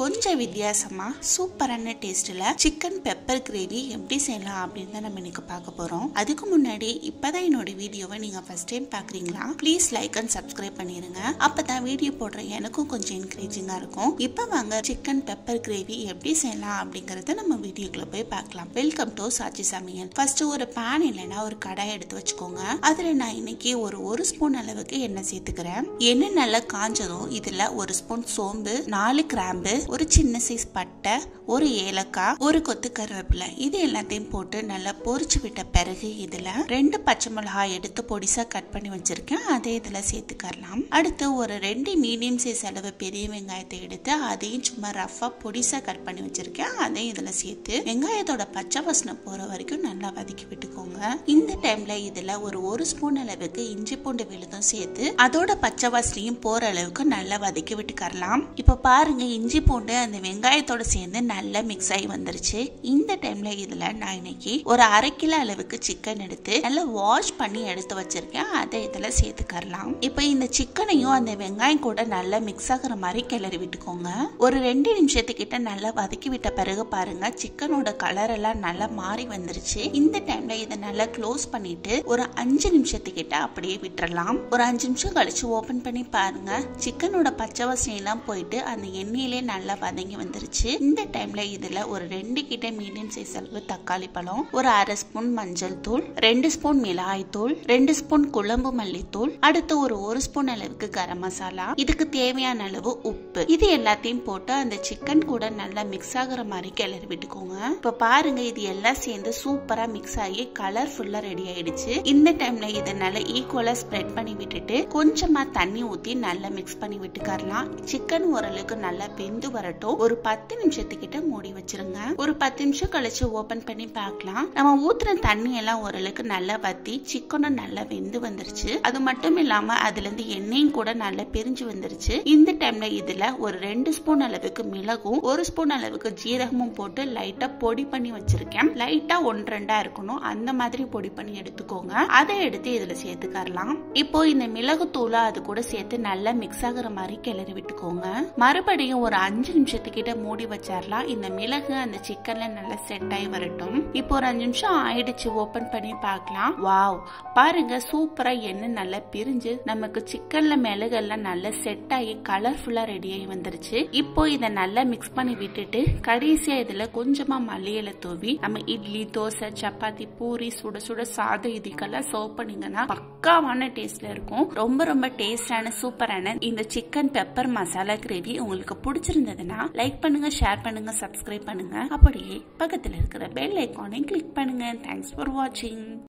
கொஞ்சம் வித்தியாசமா சூப்பரான டேஸ்ட்ல சிக்கன் பெப்பர் கிரேவி எப்படி செய்யலாம் அப்படின்னு தான் நம்ம இன்னைக்கு பார்க்க போறோம் அதுக்கு முன்னாடி இப்பதான் என்னோட வீடியோவை நீங்க ஃபர்ஸ்ட் டைம் பாக்குறீங்களா ப்ளீஸ் லைக் அண்ட் சப்ஸ்கிரைப் பண்ணிருங்க அப்பதான் வீடியோ போடுற எனக்கும் கொஞ்சம் என்கரேஜிங்கா இருக்கும் இப்போ வாங்க சிக்கன் பெப்பர் கிரேவி எப்படி செய்யலாம் அப்படிங்கறத நம்ம வீடியோக்குள்ள போய் பார்க்கலாம் வெல்கம் டு சாச்சி சமையல் ஃபர்ஸ்ட் ஒரு பேன் இல்லைன்னா ஒரு கடாய் எடுத்து வச்சுக்கோங்க அதுல நான் இன்னைக்கு ஒரு ஒரு ஸ்பூன் அளவுக்கு எண்ணெய் சேர்த்துக்கிறேன் எண்ணெய் நல்லா காஞ்சதும் இதுல ஒரு ஸ்பூன் சோம்பு நாலு கிராம்பு ஒரு சின்ன சைஸ் பட்டை ஒரு ஏலக்காய் ஒரு கொத்து கருவேப்பிலை இது எல்லாத்தையும் போட்டு நல்லா பொரிச்சு விட்ட பிறகு இதுல ரெண்டு பச்சை மிளகாய் எடுத்து பொடிசா கட் பண்ணி வச்சிருக்கேன் அதை இதுல சேர்த்துக்கலாம் அடுத்து ஒரு ரெண்டு மீடியம் சைஸ் அளவு பெரிய வெங்காயத்தை எடுத்து அதையும் சும்மா ரஃபா பொடிசா கட் பண்ணி வச்சிருக்கேன் அதையும் இதுல சேர்த்து வெங்காயத்தோட பச்சை வாசனை போற வரைக்கும் நல்லா வதக்கி விட்டுக்கோங்க இந்த டைம்ல இதுல ஒரு ஒரு ஸ்பூன் அளவுக்கு இஞ்சி பூண்டு விழுதும் சேர்த்து அதோட பச்சை வாசனையும் போற அளவுக்கு நல்லா வதக்கி விட்டுக்கரலாம் இப்ப பாருங்க இஞ்சி பூண்டு அந்த வெங்காயத்தோட சேர்ந்து நல்லா மிக்ஸ் ஆகி வந்துருச்சு இந்த டைம்ல இதுல நான் இன்னைக்கு ஒரு அரை கிலோ அளவுக்கு சிக்கன் எடுத்து நல்லா வாஷ் பண்ணி எடுத்து வச்சிருக்கேன் அதை இதுல சேர்த்துக்கரலாம் இப்ப இந்த சிக்கனையும் அந்த வெங்காயம் கூட நல்லா மிக்ஸ் ஆகுற மாதிரி கிளறி விட்டுக்கோங்க ஒரு ரெண்டு நிமிஷத்துக்கிட்ட நல்லா வதக்கி விட்ட பிறகு பாருங்க சிக்கனோட கலர் எல்லாம் நல்லா மாறி வந்துருச்சு இந்த டைம்ல இதை நல்லா க்ளோஸ் பண்ணிட்டு ஒரு அஞ்சு நிமிஷத்துக்கிட்ட அப்படியே விட்டுறலாம் ஒரு அஞ்சு நிமிஷம் கழிச்சு ஓபன் பண்ணி பாருங்க சிக்கனோட பச்சை வாசனை எல்லாம் போயிட்டு அந்த எண்ணெயிலே நல்லா வதங்கி வந்துருச்சு இந்த டைம்ல இதுல ஒரு ரெண்டு கிட்ட மீடியம் சைஸ் அளவு தக்காளி பழம் ஒரு அரை ஸ்பூன் மஞ்சள் தூள் ரெண்டு ஸ்பூன் மிளகாய் தூள் ரெண்டு ஸ்பூன் குழம்பு மல்லித்தூள் அடுத்து ஒரு ஒரு ஸ்பூன் அளவுக்கு கரம் மசாலா இதுக்கு தேவையான அளவு உப்பு இது எல்லாத்தையும் போட்டு அந்த சிக்கன் கூட நல்லா மிக்ஸ் ஆகுற மாதிரி கிளறி விட்டுக்கோங்க இப்ப பாருங்க இது எல்லாம் சேர்ந்து சூப்பரா மிக்ஸ் ஆகி கலர்ஃபுல்லா ரெடி ஆயிடுச்சு இந்த டைம்ல இதை நல்லா ஈக்குவலா ஸ்ப்ரெட் பண்ணி விட்டுட்டு கொஞ்சமா தண்ணி ஊத்தி நல்லா மிக்ஸ் பண்ணி விட்டுக்கரலாம் சிக்கன் ஓரளவுக்கு நல்லா வெந்து வரட்டும் ஒரு பத்து நிமிஷத்துக்கிட்ட மூடி வச்சிருங்க ஒரு பத்து நிமிஷம் கழிச்சு ஓபன் பண்ணி பார்க்கலாம் நம்ம ஊத்துற தண்ணி எல்லாம் ஓரளவுக்கு நல்லா வத்தி சிக்கனும் நல்லா வெந்து வந்துருச்சு அது மட்டும் இல்லாம அதுல இருந்து எண்ணெயும் கூட நல்லா பிரிஞ்சு வந்துருச்சு இந்த டைம்ல இதுல ஒரு ரெண்டு ஸ்பூன் அளவுக்கு மிளகும் ஒரு ஸ்பூன் அளவுக்கு ஜீரகமும் போட்டு லைட்டா பொடி பண்ணி வச்சிருக்கேன் லைட்டா ஒன்று ரெண்டா இருக்கணும் அந்த மாதிரி பொடி பண்ணி எடுத்துக்கோங்க அதை எடுத்து இதுல சேர்த்துக்கரலாம் இப்போ இந்த மிளகு தூளை அது கூட சேர்த்து நல்லா மிக்ஸ் ஆகுற மாதிரி கிளறி விட்டுக்கோங்க மறுபடியும் ஒரு அஞ்சு நிமிஷத்துக்கிட்ட மூடி வச்சிடலாம் இந்த மிளகு அந்த சிக்கன்ல நல்லா செட் ஆகி வரட்டும் இப்போ ஒரு அஞ்சு நிமிஷம் ஆயிடுச்சு ஓபன் பண்ணி பார்க்கலாம் வாவ் பாருங்க சூப்பரா எண்ணெய் நல்லா பிரிஞ்சு நமக்கு சிக்கன்ல மிளகு எல்லாம் நல்லா செட் ஆகி கலர்ஃபுல்லா ரெடி ஆகி வந்துருச்சு இப்போ இதை நல்லா மிக்ஸ் பண்ணி விட்டுட்டு கடைசியா இதுல கொஞ்சமா மல்லியில தூவி நம்ம இட்லி தோசை சப்பாத்தி பூரி சுட சுட சாதம் இதுக்கெல்லாம் சர்வ் பண்ணீங்கன்னா பக்காவான டேஸ்ட்ல இருக்கும் ரொம்ப ரொம்ப டேஸ்டான சூப்பரான இந்த சிக்கன் பெப்பர் மசாலா கிரேவி உங்களுக்கு பிடிச்சிருந்ததுன்னா லைக் பண்ணுங்க ஷேர் பண்ணுங்க சப்ஸ்கிரைப் பண்ணுங்க அப்படியே பக்கத்துல இருக்கிற பெல் ஐக்கானையும் கிளிக் பண்ணுங்க தேங்க்ஸ் ஃபார் வாட்சிங்